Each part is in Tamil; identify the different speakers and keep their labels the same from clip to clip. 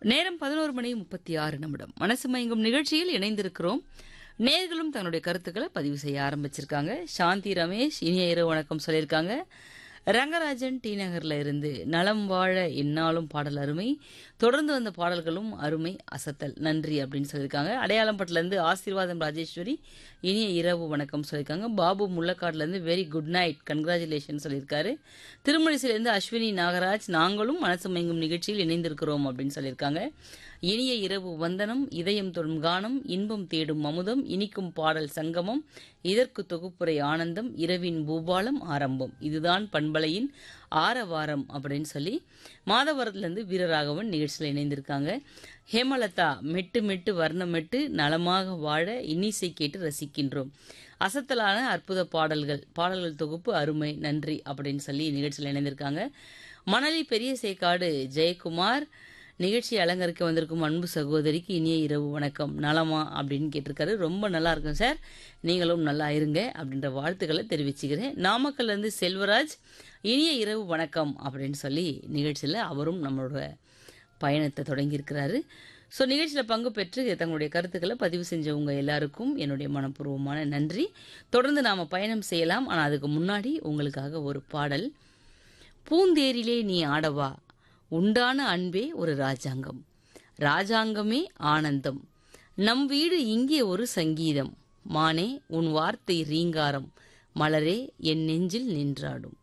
Speaker 1: நேரம் பதினோரு மணி முப்பத்தி ஆறு நிமிடம் மனசு மயங்கும் நிகழ்ச்சியில் இணைந்திருக்கிறோம் நேர்களும் தன்னுடைய கருத்துக்களை பதிவு செய்ய ஆரம்பிச்சிருக்காங்க சாந்தி ரமேஷ் இனிய இரவு வணக்கம் சொல்லியிருக்காங்க ரங்கராஜன் டி நகர்ல இருந்து நலம் வாழ எந்நாளும் பாடல் அருமை தொடர்ந்து வந்த பாடல்களும் அருமை அசத்தல் நன்றி அப்படின்னு சொல்லியிருக்காங்க அடையாளம்பட்டில இருந்து ஆசீர்வாதம் ராஜேஸ்வரி இனிய இரவு வணக்கம் சொல்லியிருக்காங்க பாபு முள்ளக்காடுல இருந்து வெரி குட் நைட் கங்க்ராச்சுலேஷன் சொல்லியிருக்காரு திருமணிசிலிருந்து அஸ்வினி நாகராஜ் நாங்களும் மனசு மயங்கும் நிகழ்ச்சியில் இணைந்திருக்கிறோம் அப்படின்னு சொல்லியிருக்காங்க இனிய இரவு வந்தனம் இதயம் தொடும் கானம் இன்பம் தேடும் அமுதம் இனிக்கும் பாடல் சங்கமம் இதற்கு தொகுப்புரை ஆனந்தம் இரவின் பூபாலம் ஆரம்பம் இதுதான் பண்பலையின் ஆரவாரம் அப்படின்னு சொல்லி மாதவரத்திலிருந்து வீரராகவன் நிகழ்ச்சியில் இணைந்திருக்காங்க ஹேமலதா மெட்டு மெட்டு வர்ணமெட்டு நலமாக வாழ இன்னிசை கேட்டு ரசிக்கின்றோம் அசத்தலான அற்புத பாடல்கள் பாடல்கள் தொகுப்பு அருமை நன்றி அப்படின்னு சொல்லி நிகழ்ச்சியில் இணைந்திருக்காங்க மணலி பெரிய சேக்காடு ஜெயக்குமார் நிகழ்ச்சி அலங்கரிக்க வந்திருக்கும் அன்பு சகோதரிக்கு இனிய இரவு வணக்கம் நலமா அப்படின்னு கேட்டிருக்காரு ரொம்ப நல்லா இருக்கும் சார் நீங்களும் நல்லா இருங்க அப்படின்ற வாழ்த்துக்களை தெரிவிச்சுக்கிறேன் நாமக்கல்ல இருந்து செல்வராஜ் இனிய இரவு வணக்கம் அப்படின்னு சொல்லி நிகழ்ச்சியில் அவரும் நம்மளோட பயணத்தை தொடங்கியிருக்கிறாரு ஸோ நிகழ்ச்சியில் பங்கு பெற்று தங்களுடைய கருத்துக்களை பதிவு செஞ்சவங்க எல்லாருக்கும் என்னுடைய மனப்பூர்வமான நன்றி தொடர்ந்து நாம் பயணம் செய்யலாம் ஆனால் அதுக்கு முன்னாடி உங்களுக்காக ஒரு பாடல் பூந்தேரிலே நீ ஆடவா உண்டான அன்பே ஒரு ராஜாங்கம் ராஜாங்கமே ஆனந்தம் நம் வீடு இங்கே ஒரு சங்கீதம் மானே உன் வார்த்தை ரீங்காரம் மலரே என் நெஞ்சில் நின்றாடும்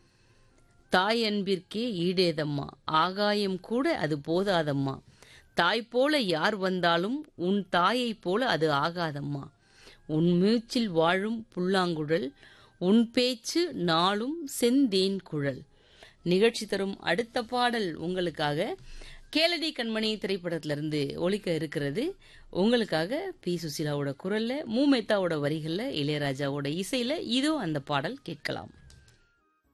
Speaker 1: தாய் அன்பிற்கே ஈடேதம்மா ஆகாயம் கூட அது போதாதம்மா தாய் போல யார் வந்தாலும் உன் தாயைப் போல அது ஆகாதம்மா உன் மூச்சில் வாழும் புல்லாங்குழல் உன் பேச்சு நாளும் செந்தேன் குழல் நிகழ்ச்சி தரும் அடுத்த பாடல் உங்களுக்காக கேளடி கண்மணி திரைப்படத்திலிருந்து ஒலிக்க இருக்கிறது உங்களுக்காக பி சுசிலாவோட குரல்ல மூமேத்தாவோட வரிகள்ல இளையராஜாவோட இசையில இதோ அந்த பாடல் கேட்கலாம்